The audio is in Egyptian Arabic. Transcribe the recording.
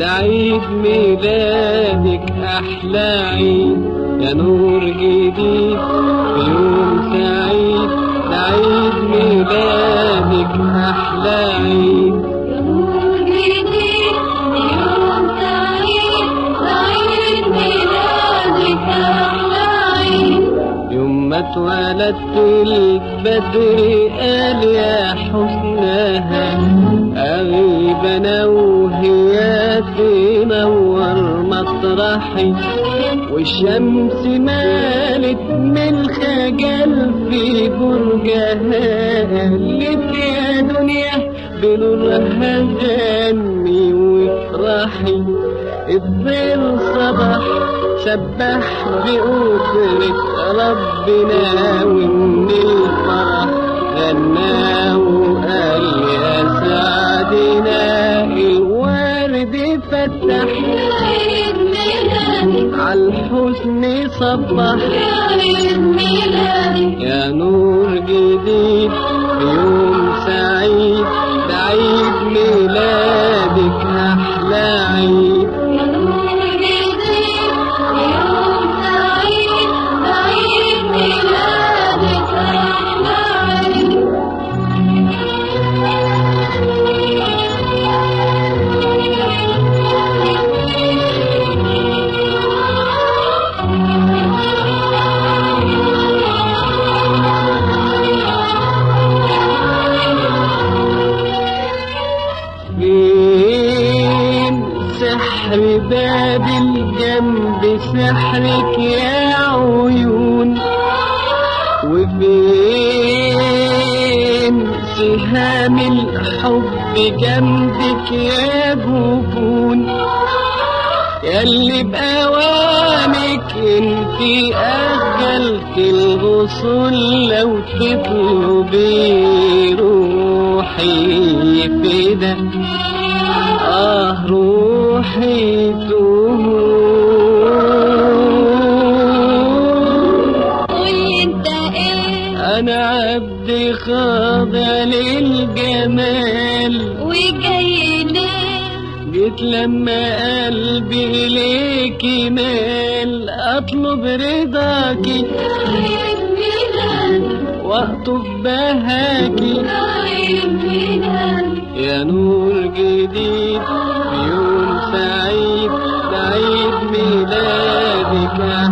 ده عيد ميلادك أحلى عيد يا نور جديد في يوم سعيد ده عيد ميلادك أحلى عيد يوم ما اتولدت البدر قال يا حسنها أغيب أنا وهي تنور مطرحي والشمس مالت من خجل في برجها قالت يا دنيا بنورها جني وافرحي الظل صبح سبح بقدرة ربنا ومن الفرح غنى وقال يا سعدنا الورد فتح عالحزن صبح يا نور جديد في يوم سعيد ده عيد ميلادك أحلى عيد فين سحر باب الجنب سحرك يا عيون وفين سهام الحب جنبك يا جفون ياللي بأوامك انت أجلت الغصون لو تطلبي روحي فدا آه روحي تهون أنا عبد خاضع للجمال جيت لما قلبي إليك مال أطلب رضاكي وأطف بهاكي يا نور جديد في يوم سعيد سعيد ميلادك